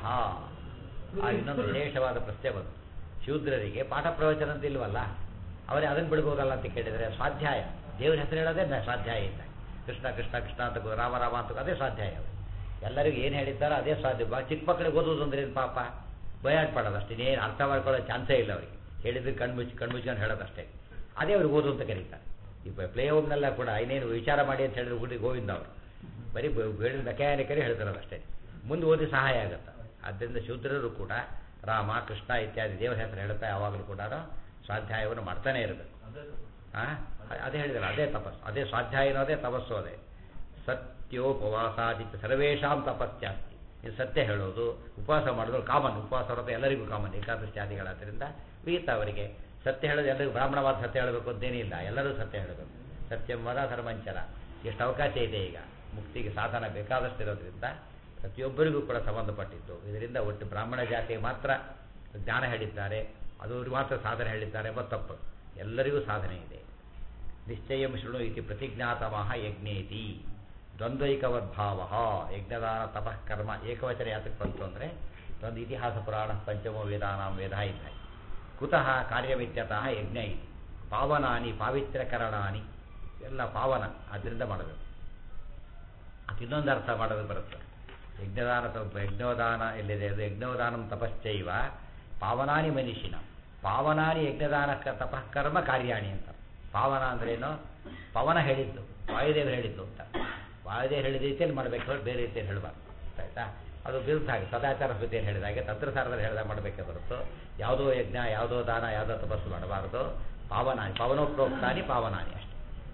S1: ಆ ಇನ್ನೊಂದು ವಿಶೇಷವಾದ ಪ್ರಶ್ನೆ ಬಂತು ಶೂದ್ರರಿಗೆ ಪಾಠ ಪ್ರವಚನ ಅಂತ ಇಲ್ವಲ್ಲ ಅವರೇ ಅದನ್ನು ಬಿಡ್ಬೋದಲ್ಲ ಅಂತ ಕೇಳಿದರೆ ಸ್ವಾಧ್ಯಾಯ ದೇವ್ರ ಹೆಸರು ಹೇಳೋದೇ ನ- ಸ್ವಾಧ್ಯಾಯ ಅಂತ ಕೃಷ್ಣ ಕೃಷ್ಣ ಕೃಷ್ಣ ಅಂತ ಗೋ- ರಾಮ ರಾಮ ಅಂತ ಅದೇ ಸ್ವಾಧ್ಯಾಯ ಅದು. ಎಲ್ಲರಿಗೂ ಏನು ಹೇಳಿದ್ದಾರೋ ಅದೇ ಸ್ವಾಧ್ಯ ಬಾ- ಚಿಕ್ಕ ಮಕ್ಕಳಿಗೆ ಓದೋದು ಅಂದ್ರೆ ಏನು ಪಾಪ ಬಯಾಟ್ ಪಡೋದು ಅಷ್ಟೇ ಇನ್ನೇನು ಅರ್ಥ ಮಾಡ್ಕೊಳ್ಳೋ ಚಾನ್ಸೇ ಇಲ್ಲ ಅವರಿಗೆ ಹೇಳಿದ್ರೆ ಕಣ್ಮುಚ್ಚಿ ಕಣ್ಮುಚ್ಕೊಂಡು ಹೇಳೋದಷ್ಟೇ ಅದೇ ಅವ್ರಿಗೆ ಓದು ಅಂತ ಕರೀತಾರೆ ಈ ಪ್ಲೇ ಹೋಮ್ನೆಲ್ಲ ಕೂಡ ಇನ್ನೇನು ವಿಚಾರ ಮಾಡಿ ಅಂತ ಹೇಳಿದ್ರೆ ಹುಡುಗಿ ಗೋವಿಂದ ಅವರು ಬರೀ ಹೇಳಿದ ಮೆಕ್ಯಾನಿಕರೇ ಹೇಳ್ತಿರೋದು ಅಷ್ಟೇ ಮುಂದೆ ಓದಿ ಸಹಾಯ ಆಗುತ್ತೆ ಆದ್ದರಿಂದ ಶೂದ್ರರು ಕೂಡ ರಾಮ ಕೃಷ್ಣ ಇತ್ಯಾದಿ ದೇವರ ಹೆಸರು ಹೇಳ್ತಾ ಯಾವಾಗಲೂ ಕೂಡ ಸ್ವಾಧ್ಯಾಯವನ್ನು ಮಾಡ್ತಾನೆ ಇರಬೇಕು ಆ? ಅದೇ ಹೇಳಿದ್ರೆ ಅದೇ ತಪಸ್ಸು ಅದೇ ಸ್ವಾಧ್ಯಾಯ ಅನ್ನೋದೇ ತಪಸ್ಸು ಅದೇ ಸತ್ಯೋಪವಾಸಾದಿತ್ಯ ಸರ್ವೇಷಾಂ ತಪಸ್ಯಾಸ್ತಿ ಇದು ಸತ್ಯ ಹೇಳೋದು ಉಪವಾಸ ಮಾಡೋದು ಕಾಮನ್ ಉಪವಾಸ ವ್ರತ ಎಲ್ಲರಿಗೂ ಕಾಮನ್ ಏಕಾದಶಾದಿಗಳಾದ್ದರಿಂದ ವಿಹಿತ ಅವರಿಗೆ ಸತ್ಯ ಹೇಳೋದು ಎಲ್ಲರಿಗೂ ಬ್ರಾಹ್ಮಣವಾದ ಸತ್ಯ ಹೇಳಬೇಕು ಅಂತೇನಿಲ್ಲ ಎಲ್ಲರೂ ಸತ್ಯ ಹೇಳಬೇಕು ಸತ್ಯಂ ವದ ಧರ್ಮಂಚರ ಎಷ್ಟು ಅವಕಾಶ ಇದೆ ಈಗ ಮುಕ್ತಿಗೆ ಸಾಧನ ಬೇಕಾದಷ್ಟಿರೋದ್ರಿಂದ ಪ್ರತಿಯೊಬ್ಬರಿಗೂ ಕೂಡ ಸಂಬಂಧಪಟ್ಟಿದ್ದು ಇದರಿಂದ ಒಟ್ಟು ಬ್ರಾಹ್ಮಣ ಜಾತಿಗೆ ಮಾತ್ರ ಜ್ಞಾನ ಹೇಳಿದ್ದಾರೆ ಅದು ಅವ್ರಿಗೆ ಮಾತ್ರ ಸಾಧನೆ ಹೇಳಿದ್ದಾರೆ ಎಂಬ ತಪ್ಪು ಎಲ್ಲರಿಗೂ ಸಾಧನೆ ಇದೆ ನಿಶ್ಚಯಂ ಶೃಣು ಇತಿ ಪ್ರತಿಜ್ಞಾತಮಃ ಯಜ್ಞೇತಿ ದ್ವಂದ್ವೈಕವದ್ಭಾವ ಯಜ್ಞದಾನ ತಪಃ ಕರ್ಮ ಏಕವಚನ ಯಾತಕ್ಕೆ ಬಂತು ಅಂದರೆ ಒಂದು ಇತಿಹಾಸ ಪುರಾಣ ಪಂಚಮೋ ವೇದಾನಾಂ ವೇದ ಇದ್ದ ಕುತಃ ಕಾರ್ಯವಿತ್ಯತಃ ಯಜ್ಞ ಇತಿ ಪಾವನಾನಿ ಪಾವಿತ್ರ್ಯಕರಣಾನಿ ಎಲ್ಲ ಪಾವನ ಅದರಿಂದ ಮಾಡಬೇಕು ಅದು ಇನ್ನೊಂದು ಅರ್ಥ ಮಾಡೋದು ಬರುತ್ತೆ ಯಜ್ಞದಾನ ತ- ಯಜ್ಞೋದಾನ ಎಲ್ಲಿದೆ ಅದು ಯಜ್ಞೋದಾನಂ ತಪಶ್ಚೈವ ಪಾವನಾನಿ ಮನುಷ್ಯನ ಪಾವನಾನಿ ಯಜ್ಞದಾನ ಕ- ತಪಃ ಕರ್ಮ ಕಾರ್ಯಾಣಿ ಅಂತ ಪಾವನ ಅಂದ್ರೇನು ಪವನ ಹೇಳಿದ್ದು ವಾಯುದೇವರು ಹೇಳಿದ್ದು ಅಂತ ವಾಯುದೇವರು ಹೇಳಿದ ರೀತಿಯಲ್ಲಿ ಮಾಡಬೇಕು ಹೊರತು ಬೇರೆ ರೀತಿಯಲ್ಲಿ ಹೇಳಬಾರ್ದು ಆಯ್ತಾ ಅದು ವಿರುದ್ಧ ಹಾಗೆ ಸದಾಚಾರ ಸ್ಥಿತಿಯಲ್ಲಿ ಹೇಳಿದಾಗೆ ತಂತ್ರಸಾರದಲ್ಲಿ ಹೇಳಿದಾಗ ಮಾಡಬೇಕೆ ಹೊರತು ಯಾವುದೋ ಯಜ್ಞ ಯಾವುದೋ ದಾನ ಯಾವುದೋ ತಪಸ್ಸು ಮಾಡಬಾರ್ದು ಪಾವನಾನಿ ಪವನೋಪ್ರೋಕ್ತಾನಿ ಪಾವನಾನಿ ಅಷ್ಟೇ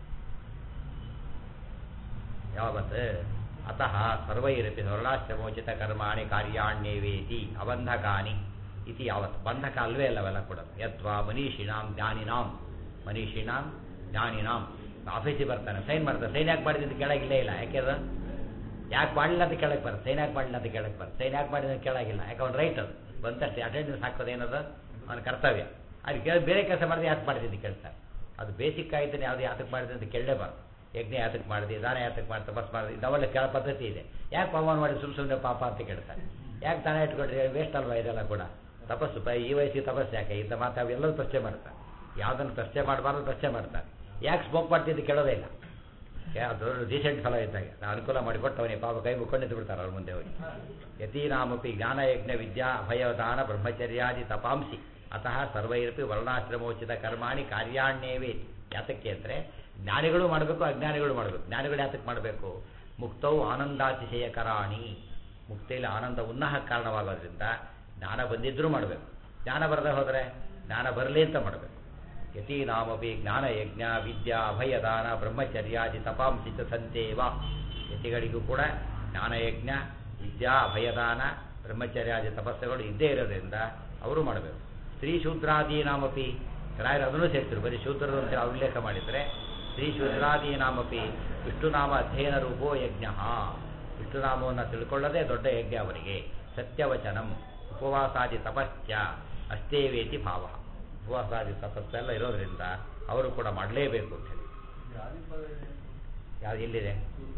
S1: ಯಾವತ್ ಅತಃ ಸರ್ವೈರಪಿ ಸ್ವರ್ಣಾಶ್ರಮೋಚಿತ ಕರ್ಮಾಣಿ ಕಾರ್ಯಾಣ್ಯವೇತಿ ಅಬಂಧಕಾನಿ ಇತಿ ಯಾವತ್ ಬಂಧಕ ಅಲ್ವೇ ಅಲ್ಲವೆಲ್ಲ ಕೂಡ ಯತ್ವಾ ಮನೀಷಿಣಾಂ ಜ್ಞಾನಿನಾಂ ಮನೀಷಿಣಾಂ ಜ್ಞಾನಿನಾಂ ಆಫೀಸಿಗೆ ಬರ್ತಾನೆ ಸೈನ್ ಮಾಡ್ತಾನೆ ಸೈನ್ ಯಾಕೆ ಮಾಡಿದ್ದು ಕೆಳಗಿಲ್ಲೇ ಇಲ್ಲ ಯಾಕೆ ಅದು ಯಾಕೆ ಮಾಡಲಿಲ್ಲ ಅಂತ ಕೆಳಗೆ ಬರುತ್ತೆ ಸೈನ್ ಯಾಕೆ ಮಾಡಲಿಲ್ಲ ಅಂತ ಕೆಳಗೆ ಬರುತ್ತೆ ಸೈನ್ ಯಾಕೆ ಮಾಡಿದ ಕೆಳಗಿಲ್ಲ ಯಾಕೆ ಅವ್ನು ರೈಟ್ ಅದು ಬಂತಷ್ಟೇ ಅಟೆಂಡೆನ್ಸ್ ಹಾಕೋದು ಏನದು ಅವನ ಕರ್ತವ್ಯ ಅದು ಕೇಳಿ ಬೇರೆ ಕೆಲಸ ಮಾಡಿದ್ರೆ ಯಾಕೆ ಮಾಡಿದ್ದು ಕೇಳ್ತಾರೆ ಅದು ಬೇಸಿಕ್ ಆಯ್ತಾನೆ ಯಾವುದು ಯಾತಕ್ಕೆ ಮಾಡಿದೆ ಅಂತ ಕೇಳಲೇಬಾರ್ದು ಯಜ್ಞ ಯಾತಕ್ಕೆ ಮಾಡಿದೆ ದಾನ ಯಾತಕ್ಕೆ ಮಾಡಿ ತಪಸ್ ಮಾಡಿದೆ ಇದವೆಲ್ಲ ಕೇಳೋ ಪದ್ಧತಿ ಇದೆ ಯಾಕೆ ಪವನ್ ಮಾಡಿ ಸುಮ್ಮನೆ ಸುಮ್ಮನೆ ಪಾಪ ಅಂತ ಕೇಳ್ತಾರೆ ಯಾಕೆ ದಾನ ಇಟ್ಕೊಂಡ್ರೆ ವೇಸ್ಟ್ ಅಲ್ವಾ ಇದೆಲ್ಲ ಕೂಡ ತಪಸ್ಸು ಪ ಈ ವಯಸ್ಸಿಗೆ ತಪಸ್ಸು ಯಾಕೆ ಇಂಥ ಮಾತು ಅವೆಲ್ಲವೂ ಪ್ರಶ್ನೆ ಮಾಡ್ತಾರೆ ಯಾವುದನ್ನು ಪ್ರಶ್ನೆ ಮಾಡಬಾರ್ದು ಪ್ರಶ್ನೆ ಮಾಡ್ತಾರೆ ಯಾಕೆ ಸ್ಮೋಕ್ ಮಾಡ್ತಿದ್ದು ಕೇಳೋದೇ ಇಲ್ಲ ಯಾ- ಅದು ಡೀಸೆಂಟ್ ಫಲ ಇದ್ದಾಗ ನಾ ಅನುಕೂಲ ಮಾಡಿಕೊಟ್ಟು ಅವನಿಗೆ ಪಾಪ ಕೈ ಮುಕ್ಕೊಂಡು ಬಿಡ್ತಾರೆ ಅವ್ರ ಮುಂದೆ ಹೋಗಿ ಯತೀನಾಮಪಿ ಜ್ಞಾನಯಜ್ಞ ವಿದ್ಯಾ ಅಭಯದಾನ ಬ್ರಹ್ಮಚರ್ಯಾದಿ ತಪಾಂಸಿ ಅತಃ ಸರ್ವೈರಪಿ ವರ್ಣಾಶ್ರಮೋಚಿತ ಕರ್ಮಾಣಿ ಕಾರ್ಯಾಣ್ಯೇವೇ ಯಾತಕ್ಕೆ ಅಂದರೆ ಜ್ಞಾನಿಗಳು ಮಾಡಬೇಕು ಅಜ್ಞಾನಿಗಳು ಮಾಡಬೇಕು ಜ್ಞಾನಿಗಳು ಯಾತಕ್ಕೆ ಮಾಡಬೇಕು ಮುಕ್ತವು ಆನಂದಾತಿಶಯಕರಾಣಿ ಮುಕ್ತಿಯಲ್ಲಿ ಆನಂದ ಉನ್ನಹ ಕಾರಣವಾಗೋದ್ರಿಂದ ಜ್ಞಾನ ಬಂದಿದ್ರೂ ಮಾಡಬೇಕು ಜ್ಞಾನ ಬರದೆ ಹೋದರೆ ಜ್ಞಾನ ಬರಲಿ ಅಂತ ಮಾಡಬೇಕು ಯತೀನಾಮಪಿ ಜ್ಞಾನಯಜ್ಞ ವಿದ್ಯಾ ಅಭಯದಾನ ಬ್ರಹ್ಮಚರ್ಯಾದಿ ತಪಾಂಸಿ ಚ ಸಂತೇವ ಯತಿಗಳಿಗೂ ಕೂಡ ಜ್ಞಾನಯಜ್ಞ ವಿದ್ಯಾ ಅಭಯದಾನ ಬ್ರಹ್ಮಚರ್ಯಾದಿ ತಪಸ್ಸುಗಳು ಇದ್ದೇ ಇರೋದ್ರಿಂದ ಅವರು ಮಾಡಬೇಕು ಸ್ತ್ರೀ ಶೂದ್ರಾದೀನಾಮಪಿ ರಾಯರು ಅದನ್ನು ಸೇರಿಸಿದ್ರು ಬರೀ ಶೂದ್ರರು ಅಂತ ಉಲ್ಲೇಖ ಮಾಡಿದರೆ ಸ್ತ್ರೀ ಶೂದ್ರಾದೀನಾಮಪಿ ವಿಷ್ಣುನಾಮ ಅಧ್ಯಯನ ರೂಪೋ ಯಜ್ಞ ವಿಷ್ಣುನಾಮವನ್ನು ತಿಳ್ಕೊಳ್ಳೋದೇ ದೊಡ್ಡ ಯಜ್ಞ ಅವರಿಗೆ ಸತ್ಯವಚನಂ ಉಪವಾಸಾದಿ ತಪಸ್ಯ ಅಷ್ಟೇವೇತಿ ಭಾವ ಉಪವಾಸಾದಿ ತಪಸ್ಸೆಲ್ಲ ಇರೋದ್ರಿಂದ ಅವರು ಕೂಡ ಮಾಡಲೇಬೇಕು ಅಂತ ಹೇಳಿ ಯಾವ್ದು ಎಲ್ಲಿದೆ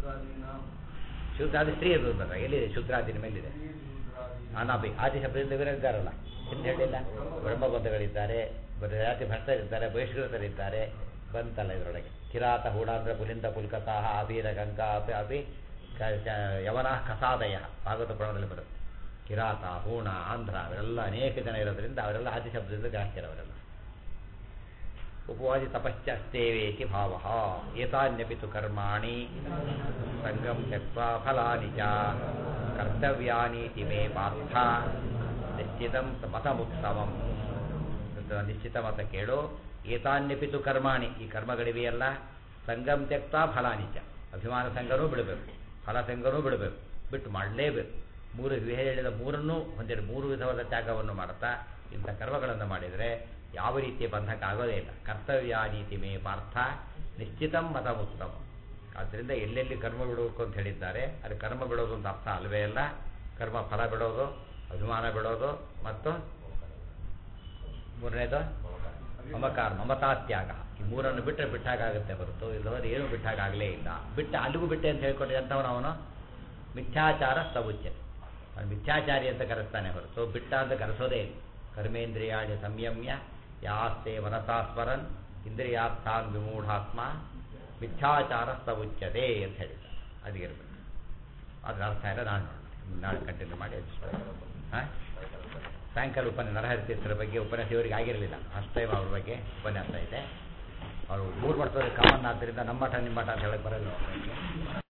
S1: ಶೂದ್ರಾದಿ ಸ್ತ್ರೀ ಅದು ಅಂದಾಗ ಎಲ್ಲಿದೆ ಶೂದ್ರಾದಿನ ಮೇಲಿದೆ ಅನಾಭಿ ಆದಿ ಶಬ್ದದಿಂದ ಇದ್ದಾರಲ್ಲ ಎಂದು ಹೇಳಿಲ್ಲ ಬ್ರಹ್ಮಬಂಧಗಳಿದ್ದಾರೆ ಜಾತಿ ಭಕ್ತರಿದ್ದಾರೆ ಬಹಿಷ್ಕೃತರಿದ್ದಾರೆ ಬಂತಲ್ಲ ಇದರೊಳಗೆ ಕಿರಾತ ಹೂಡಾಂಧ್ರ ಪುಲಿಂದ ಪುಲ್ಕತಾಹ ಅಬೀರ ಗಂಗಾ ಅಪಿ ಅಪಿ ಕ- ಕ- ಯವನ ಕಸಾದಯ ಭಾಗವತ ಪುರಾಣದಲ್ಲಿ ಬರುತ್ತೆ ಕಿರಾತ ಹೂಣ ಆಂಧ್ರ ಅವರೆಲ್ಲ ಅನೇಕ ಜನ ಇರೋದ್ರಿಂದ ಅವರೆಲ್ಲ ಆದಿ ಶಬ್ದದಿಂದ ಜಾಸ್ತಿ ಅವರೆಲ್ಲ ಉಪವಾದಿ ತಪಶ್ಚಸ್ತೇವೇತಿ ಭಾವ ಏತಾನ್ಯಪಿ ತು ಕರ್ಮಾಣಿ ಸಂಗಂ ತ್ಯಕ್ವಾ ಫಲಾನಿ ಚ ಕರ್ತವ್ಯಾನೀತಿ ಮೇ ಪಾರ್ಥ ನಿಶ್ಚಿತಂ ಮತಮುತ್ತಮಂ ಇದು ನಿಶ್ಚಿತ ಮತ ಕೇಳು ಏತಾನ್ಯಪಿ ತು ಕರ್ಮಾಣಿ ಈ ಕರ್ಮಗಳಿವೆಯಲ್ಲ ಸಂಗಂ ತ್ಯಕ್ತಾ ಫಲಾನಿ ಚ ಅಭಿಮಾನ ಸಂಘನೂ ಬಿಡಬೇಕು ಫಲ ಸಂಘನೂ ಬಿಡಬೇಕು ಬಿಟ್ಟು ಮಾಡಲೇಬೇಕು ಮೂರು ವಿಧ ಹೇಳಿದ ಮೂರನ್ನೂ ಹೊಂದಿರ ಮೂರು ವಿಧವಾದ ತ್ಯಾಗವನ್ನು ಮಾಡುತ್ತಾ ಇಂಥ ಕರ್ಮಗಳನ್ನು ಮಾಡಿದರೆ ಯಾವ ರೀತಿಯ ಬಂಧಕ ಆಗೋದೇ ಇಲ್ಲ ಕರ್ತವ್ಯ ನೀತಿ ಮೇ ಪಾರ್ಥ ನಿಶ್ಚಿತಂ ಮತ ಉತ್ತಮ ಆದ್ದರಿಂದ ಎಲ್ಲೆಲ್ಲಿ ಕರ್ಮ ಬಿಡಬೇಕು ಅಂತ ಹೇಳಿದ್ದಾರೆ ಅದು ಕರ್ಮ ಬಿಡೋದು ಅಂತ ಅರ್ಥ ಅಲ್ವೇ ಅಲ್ಲ ಕರ್ಮ ಫಲ ಬಿಡೋದು ಅಭಿಮಾನ ಬಿಡೋದು ಮತ್ತು ಮೂರನೇದು ಮಮಕಾರ ಮಮತಾತ್ಯಾಗ ಈ ಮೂರನ್ನು ಬಿಟ್ಟರೆ ಬಿಟ್ಟಾಗುತ್ತೆ ಹೊರತು ಇಲ್ಲದ್ರೆ ಏನು ಬಿಟ್ಟಾಗಲೇ ಇಲ್ಲ ಬಿಟ್ಟ ಅಲ್ಲಿಗೂ ಬಿಟ್ಟೆ ಅಂತ ಹೇಳ್ಕೊಂಡು ಎಂಥವನು ಅವನು ಮಿಥ್ಯಾಚಾರ ಸಬುಚ್ಯ ಅವನು ಮಿಥ್ಯಾಚಾರಿ ಅಂತ ಕರೆಸ್ತಾನೆ ಹೊರತು ಬಿಟ್ಟ ಅಂತ ಕರೆಸೋದೇ ಇಲ್ಲ ಕರ್ಮೇಂದ್ರಿಯಾಣಿ ಸಂಯಮ್ಯ ಯಾಸ್ತೆ ಮನಸಾ ಸ್ಮರನ್ ಇಂದ್ರಿಯಾರ್ಥಾನ್ ವಿಮೂಢಾತ್ಮ ಮಿಥ್ಯಾಚಾರಸ್ಥ ಉಚ್ಯತೆ ಅಂತ ಹೇಳಿದ ಅದು ಇರಬೇಕು ಅದ್ರ ಅರ್ಥ ಎಲ್ಲ ನಾನು ನೋಡೋಣ ನಾಳೆ ಕಂಟಿನ್ಯೂ ಮಾಡಿ ಹಾಂ ಸಾಯಂಕಾಲ ಉಪನ್ಯಾಸ ನರಹರಿ ತೀರ್ಥರ ಬಗ್ಗೆ ಉಪನ್ಯಾಸ ಇವರಿಗೆ ಆಗಿರಲಿಲ್ಲ ಫಸ್ಟ್ ಟೈಮ್ ಅವ್ರ ಬಗ್ಗೆ ಉಪನ್ಯಾಸ ಇದೆ ಅವರು ಮೂರು ವರ್ಷದಲ್ಲಿ ಕಾಮನ್ ಆದ್ದರಿಂದ ನಮ್ಮ ಮಠ ನಿಮ್ಮ ಮಠ ಅಂತ ಹೇಳಕ್ಕೆ ಬರೋದಿಲ್ಲ ಅವ್ರಿಗೆ.